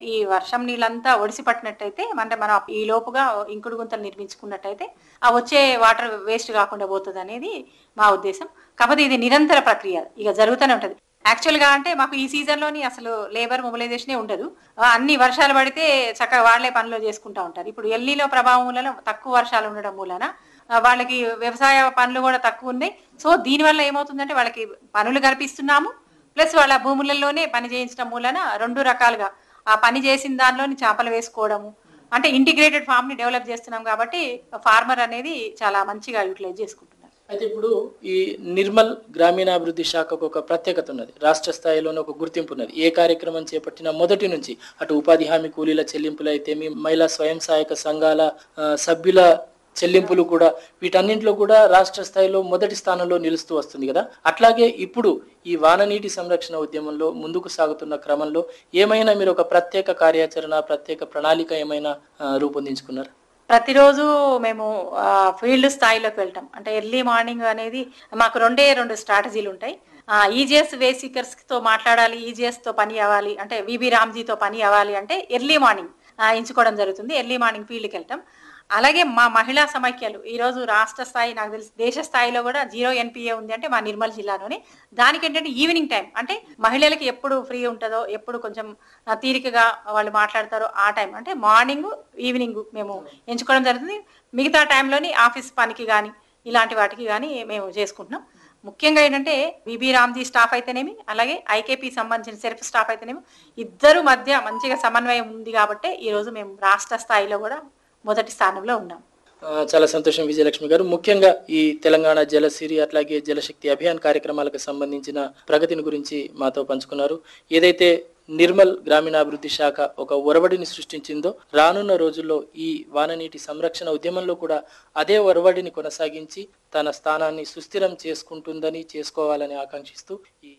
ఈ వర్షం నీళ్ళంతా ఒడిసి పట్టినట్టయితే అంటే మనం ఈ లోపుగా ఇంకుడు గుంతలు నిర్మించుకున్నట్టయితే ఆ వచ్చే వాటర్ వేస్ట్ కాకుండా పోతుంది అనేది మా ఉద్దేశం కాకపోతే ఇది నిరంతర ప్రక్రియ ఇక జరుగుతూనే ఉంటది యాక్చువల్ గా అంటే మాకు ఈ సీజన్ లోని అసలు లేబర్ మొబిలైజేషన్ ఉండదు ఆ, అన్ని వర్షాలు పడితే చక్కగా వాళ్ళే పనులు చేసుకుంటా ఉంటారు ఇప్పుడు ఎల్లీలో ప్రభావం మూలన తక్కువ వర్షాలు ఉండడం మూలన ఆ, వాళ్ళకి వ్యవసాయ పనులు కూడా తక్కువ ఉన్నాయి సో దీనివల్ల ఏమవుతుందంటే వాళ్ళకి పనులు కల్పిస్తున్నాము ప్లస్ వాళ్ళ భూములలోనే పని చేయించడం మూలన రెండు రకాలుగా ఆ పని చేసిన దానిలోని చేపలు వేసుకోవడము అంటే ఇంటిగ్రేటెడ్ ఫామ్ ని డెవలప్ చేస్తున్నాం కాబట్టి ఫార్మర్ అనేది చాలా మంచిగా యూటిలైజ్ చేసుకుంటున్నారు అయితే ఇప్పుడు ఈ నిర్మల్ గ్రామీణాభివృద్ధి శాఖకు ఒక ప్రత్యేకత ఉన్నది రాష్ట్ర స్థాయిలోనే ఒక గుర్తింపు ఉన్నది ఏ కార్యక్రమం చేపట్టిన మొదటి నుంచి అటు ఉపాధి హామీ కూలీల చెల్లింపులు అయితే మీ మహిళా స్వయం సహాయక సంఘాల ఆ, సభ్యుల చెల్లింపులు కూడా వీటన్నింటిలో కూడా రాష్ట్ర స్థాయిలో మొదటి స్థానంలో నిలుస్తూ వస్తుంది కదా అట్లాగే ఇప్పుడు ఈ వాననీటి సంరక్షణ ఉద్యమంలో ముందుకు సాగుతున్న క్రమంలో ఏమైనా మీరు ఒక ప్రత్యేక కార్యాచరణ ప్రత్యేక ప్రణాళిక ఏమైనా ఆ, రూపొందించుకున్నారా ప్రతిరోజు మేము ఫీల్డ్ స్థాయిలోకి వెళ్తాం అంటే ఎర్లీ మార్నింగ్ అనేది మాకు రెండే రెండు స్ట్రాటజీలు ఉంటాయి ఈజీఎస్ వేసికర్స్ తో మాట్లాడాలి ఈజీఎస్ తో పని అవ్వాలి అంటే విబి రామ్జీతో పని అవ్వాలి అంటే ఎర్లీ మార్నింగ్ ఎంచుకోవడం జరుగుతుంది ఎర్లీ మార్నింగ్ ఫీల్డ్కి వెళ్తాం అలాగే మా మహిళా సమైక్యాలు ఈ రోజు రాష్ట్ర స్థాయి నాకు తెలిసి దేశ స్థాయిలో కూడా జీరో ఎన్పిఏ ఉంది అంటే మా నిర్మల్ జిల్లాలోనే దానికి ఏంటంటే ఈవినింగ్ టైం అంటే మహిళలకి ఎప్పుడు ఫ్రీ ఉంటుందో ఎప్పుడు కొంచెం ఆ, తీరికగా వాళ్ళు మాట్లాడతారో ఆ టైం అంటే మార్నింగ్ ఈవినింగ్ మేము ఎంచుకోవడం జరుగుతుంది మిగతా టైంలోని ఆఫీస్ పనికి కానీ ఇలాంటి వాటికి కానీ మేము చేసుకుంటున్నాం ముఖ్యంగా ఏంటంటే విబి రామ్జీ స్టాఫ్ అయితేనేమి అలాగే ఐకేపీ సంబంధించిన సెల్ఫ్ స్టాఫ్ అయితేనేమి ఇద్దరు మధ్య మంచిగా సమన్వయం ఉంది కాబట్టి ఈ రోజు మేము రాష్ట్ర స్థాయిలో కూడా మొదటి స్థానంలో ఉన్నాం ఆ, చాలా సంతోషం విజయలక్ష్మి గారు ముఖ్యంగా ఈ తెలంగాణ జలసిరి అట్లాగే జలశక్తి అభియాన్ కార్యక్రమాలకు సంబంధించిన ప్రగతిని గురించి మాతో పంచుకున్నారు ఏదైతే నిర్మల్ గ్రామీణాభివృద్ధి శాఖ ఒక ఒరవడిని సృష్టించిందో రానున్న రోజుల్లో ఈ వాననీటి సంరక్షణ ఉద్యమంలో కూడా అదే ఒరవడిని కొనసాగించి తన స్థానాన్ని సుస్థిరం చేసుకుంటుందని చేసుకోవాలని ఆకాంక్షిస్తూ ఈ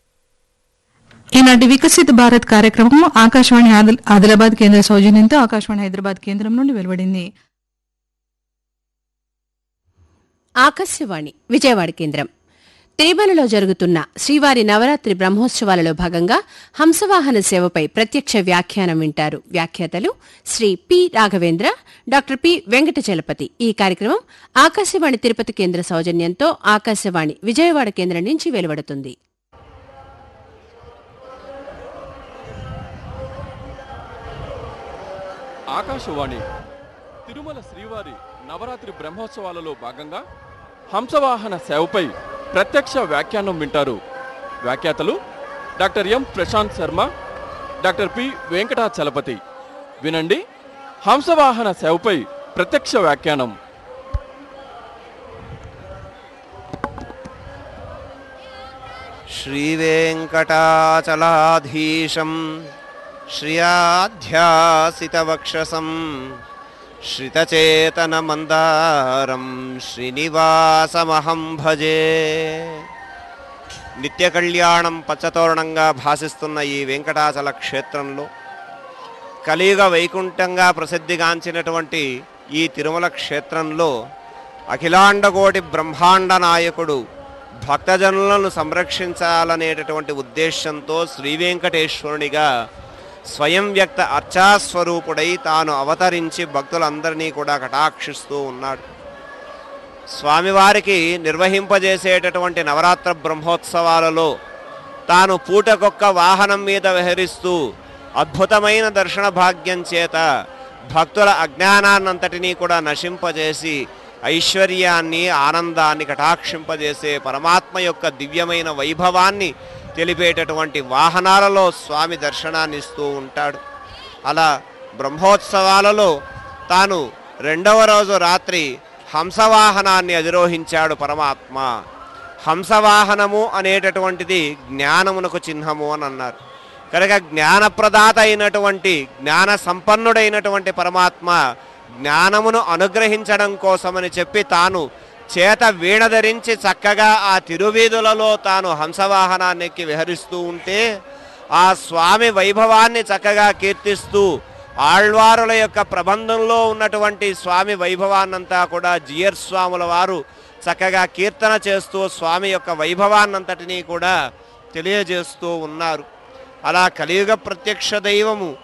ఈనాటి వికసిత్ భారత్ కార్యక్రమం ఆకాశవాణి ఆదిల్- ఆదిలాబాద్ కేంద్ర సౌజన్యంతో ఆకాశవాణి హైదరాబాద్ కేంద్రం నుండి వెలువడింది ఆకాశవాణి విజయవాడ కేంద్రం తిరుమలలో జరుగుతున్న శ్రీవారి నవరాత్రి బ్రహ్మోత్సవాలలో భాగంగా హంసవాహన సేవపై ప్రత్యక్ష వ్యాఖ్యానం వింటారు వ్యాఖ్యాతలు Sri P Raghavendra doctor P Venkatachalapathi ఈ కార్యక్రమం ఆకాశవాణి తిరుపతి కేంద్ర సౌజన్యంతో ఆకాశవాణి విజయవాడ కేంద్రం నుంచి వెలువడుతుంది ఆకాశవాణి తిరుమల శ్రీవారి నవరాత్రి బ్రహ్మోత్సవాలలో భాగంగా హంసవాహన సేవపై ప్రత్యక్ష వ్యాఖ్యానం వింటారు వ్యాఖ్యాతలు doctor M Prashanth Sharma doctor P Venkatachalapathi వినండి హంసవాహన సేవపై ప్రత్యక్ష వ్యాఖ్యానం श्रीवेङ्कटाचलाधीशं श्रियाध्यासितवक्षसं श्रितचेतनमन्दारं శ్రీనివాసమహం భజే నిత్య కళ్యాణం పచ్చతోరణంగా భాసిస్తున్న ఈ వెంకటాచల క్షేత్రంలో కలియుగ వైకుంఠంగా ప్రసిద్ధిగాంచినటువంటి ఈ తిరుమల క్షేత్రంలో అఖిలాండకోటి బ్రహ్మాండ నాయకుడు భక్తజనులను సంరక్షించాలనేటటువంటి ఉద్దేశంతో శ్రీ వెంకటేశ్వరునిగా స్వయం వ్యక్త అర్చాస్వరూపుడై తాను అవతరించి భక్తులందరినీ కూడా కటాక్షిస్తూ ఉన్నాడు స్వామివారికి నిర్వహింపజేసేటటువంటి నవరాత్ర బ్రహ్మోత్సవాలలో తాను పూటకొక్క వాహనం మీద విహరిస్తూ అద్భుతమైన దర్శన భాగ్యం చేత భక్తుల అజ్ఞానాన్నంతటినీ కూడా నశింపజేసి ఐశ్వర్యాన్ని ఆనందాన్ని కటాక్షింపజేసే పరమాత్మ యొక్క దివ్యమైన వైభవాన్ని తెలిపేటటువంటి వాహనాలలో స్వామి దర్శనాన్ని ఇస్తూ ఉంటాడు అలా బ్రహ్మోత్సవాలలో తాను రెండవ రోజు రాత్రి హంసవాహనాన్ని అధిరోహించాడు పరమాత్మ హంసవాహనము అనేటటువంటిది జ్ఞానమునకు చిహ్నము అని అన్నారు కనుక జ్ఞానప్రదాత అయినటువంటి జ్ఞాన సంపన్నుడైనటువంటి పరమాత్మ జ్ఞానమును అనుగ్రహించడం కోసమని చెప్పి తాను చేత వీణ ధరించి చక్కగా ఆ తిరువీధులలో తాను హంసవాహనాన్ని విహరిస్తూ ఉంటే ఆ స్వామి వైభవాన్ని చక్కగా కీర్తిస్తూ ఆళ్వారుల యొక్క ప్రబంధంలో ఉన్నటువంటి స్వామి వైభవాన్నంతా కూడా జియర్ స్వాముల వారు చక్కగా కీర్తన చేస్తూ స్వామి యొక్క వైభవాన్నంతటినీ కూడా తెలియజేస్తూ ఉన్నారు అలా కలియుగ ప్రత్యక్ష దైవము